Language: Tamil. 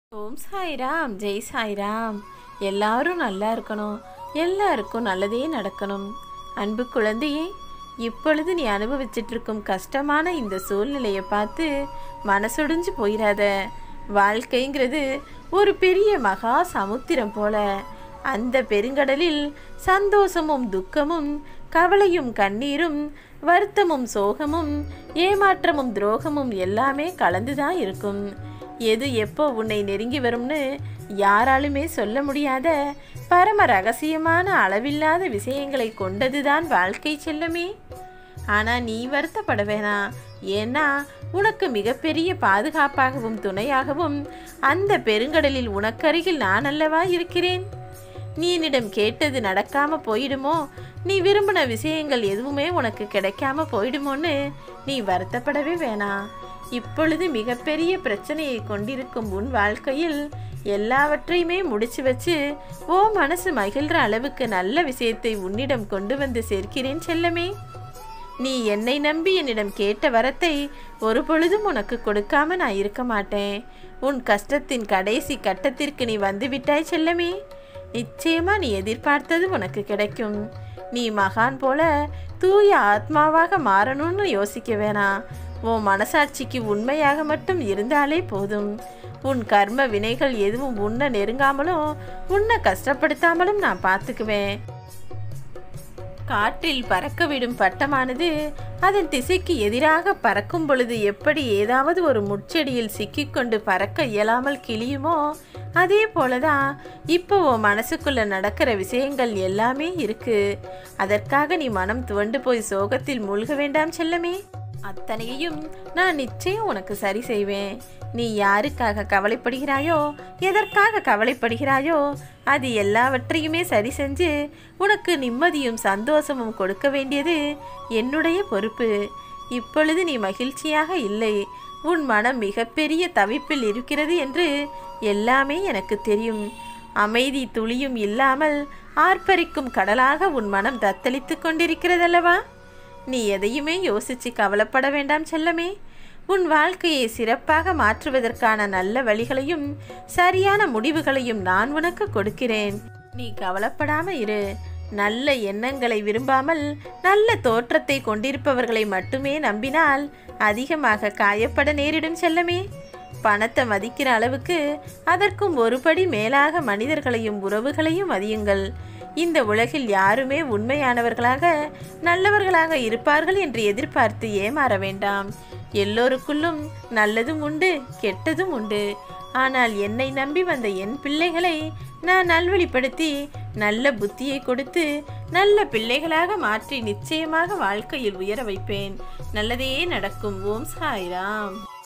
ஓம் சாய்ராம் ஜெய் சாய்ராம் எல்லாரும் நல்லா இருக்கணும் எல்லாருக்கும் நல்லதே நடக்கணும் அன்பு குழந்தையே இப்பொழுது நீ அனுபவிச்சிட்டு இருக்கும் கஷ்டமான இந்த சூழ்நிலையை பார்த்து மனசொடிஞ்சு போயிடாத வாழ்க்கைங்கிறது ஒரு பெரிய மகா சமுத்திரம் போல அந்த பெருங்கடலில் சந்தோஷமும் துக்கமும் கவலையும் கண்ணீரும் வருத்தமும் சோகமும் ஏமாற்றமும் துரோகமும் எல்லாமே கலந்துதான் இருக்கும் எது எப்போ உன்னை நெருங்கி வரும்னு யாராலுமே சொல்ல முடியாத பரம ரகசியமான அளவில்லாத விஷயங்களை கொண்டதுதான் வாழ்க்கை செல்லமே ஆனால் நீ வருத்தப்பட வேணாம் ஏன்னா உனக்கு மிகப்பெரிய பாதுகாப்பாகவும் துணையாகவும் அந்த பெருங்கடலில் உனக்கருகில் நான் அல்லவா இருக்கிறேன் நீ என்னிடம் கேட்டது நடக்காம போயிடுமோ நீ விரும்பின விஷயங்கள் எதுவுமே உனக்கு கிடைக்காம போயிடுமோன்னு நீ வருத்தப்படவே வேணாம் இப்பொழுது மிகப்பெரிய பிரச்சனையை கொண்டிருக்கும் உன் வாழ்க்கையில் எல்லாவற்றையுமே முடிச்சு வச்சு ஓ மனசு மகிழ்ற அளவுக்கு நல்ல விஷயத்தை உன்னிடம் கொண்டு வந்து சேர்க்கிறேன் செல்லமே நீ என்னை நம்பி என்னிடம் கேட்ட வரத்தை ஒரு பொழுதும் உனக்கு கொடுக்காம நான் இருக்க மாட்டேன் உன் கஷ்டத்தின் கடைசி கட்டத்திற்கு நீ வந்து விட்டாய் செல்லமே நிச்சயமா நீ எதிர்பார்த்தது உனக்கு கிடைக்கும் நீ மகான் போல தூய ஆத்மாவாக மாறணும்னு யோசிக்க வேணாம் உன் மனசாட்சிக்கு உண்மையாக மட்டும் இருந்தாலே போதும் உன் கர்ம வினைகள் எதுவும் உன்னை நெருங்காமலும் உன்னை கஷ்டப்படுத்தாமலும் நான் பார்த்துக்குவேன் காற்றில் பறக்க விடும் பட்டமானது அதன் திசைக்கு எதிராக பறக்கும் பொழுது எப்படி ஏதாவது ஒரு முட்செடியில் சிக்கிக்கொண்டு பறக்க இயலாமல் கிளியுமோ அதே போலதான் இப்போ உன் மனசுக்குள்ள நடக்கிற விஷயங்கள் எல்லாமே இருக்கு அதற்காக நீ மனம் துவண்டு போய் சோகத்தில் மூழ்க வேண்டாம் செல்லமே அத்தனையையும் நான் நிச்சயம் உனக்கு சரி செய்வேன் நீ யாருக்காக கவலைப்படுகிறாயோ எதற்காக கவலைப்படுகிறாயோ அது எல்லாவற்றையுமே சரி செஞ்சு உனக்கு நிம்மதியும் சந்தோஷமும் கொடுக்க வேண்டியது என்னுடைய பொறுப்பு இப்பொழுது நீ மகிழ்ச்சியாக இல்லை உன் மனம் மிகப்பெரிய தவிப்பில் இருக்கிறது என்று எல்லாமே எனக்கு தெரியும் அமைதி துளியும் இல்லாமல் ஆர்ப்பரிக்கும் கடலாக உன் மனம் தத்தளித்து கொண்டிருக்கிறதல்லவா நீ எதையுமே யோசிச்சு கவலைப்பட வேண்டாம் செல்லமே உன் வாழ்க்கையை சிறப்பாக மாற்றுவதற்கான நல்ல வழிகளையும் சரியான முடிவுகளையும் நான் உனக்கு கொடுக்கிறேன் நீ கவலைப்படாம இரு நல்ல எண்ணங்களை விரும்பாமல் நல்ல தோற்றத்தை கொண்டிருப்பவர்களை மட்டுமே நம்பினால் அதிகமாக காயப்பட நேரிடும் செல்லமே பணத்தை மதிக்கிற அளவுக்கு அதற்கும் ஒருபடி மேலாக மனிதர்களையும் உறவுகளையும் மதியுங்கள் இந்த உலகில் யாருமே உண்மையானவர்களாக நல்லவர்களாக இருப்பார்கள் என்று எதிர்பார்த்து ஏமாற வேண்டாம் எல்லோருக்குள்ளும் நல்லதும் உண்டு கெட்டதும் உண்டு ஆனால் என்னை நம்பி வந்த என் பிள்ளைகளை நான் நல்வழிப்படுத்தி நல்ல புத்தியை கொடுத்து நல்ல பிள்ளைகளாக மாற்றி நிச்சயமாக வாழ்க்கையில் உயர வைப்பேன் நல்லதே நடக்கும் ஓம் சாய்ராம்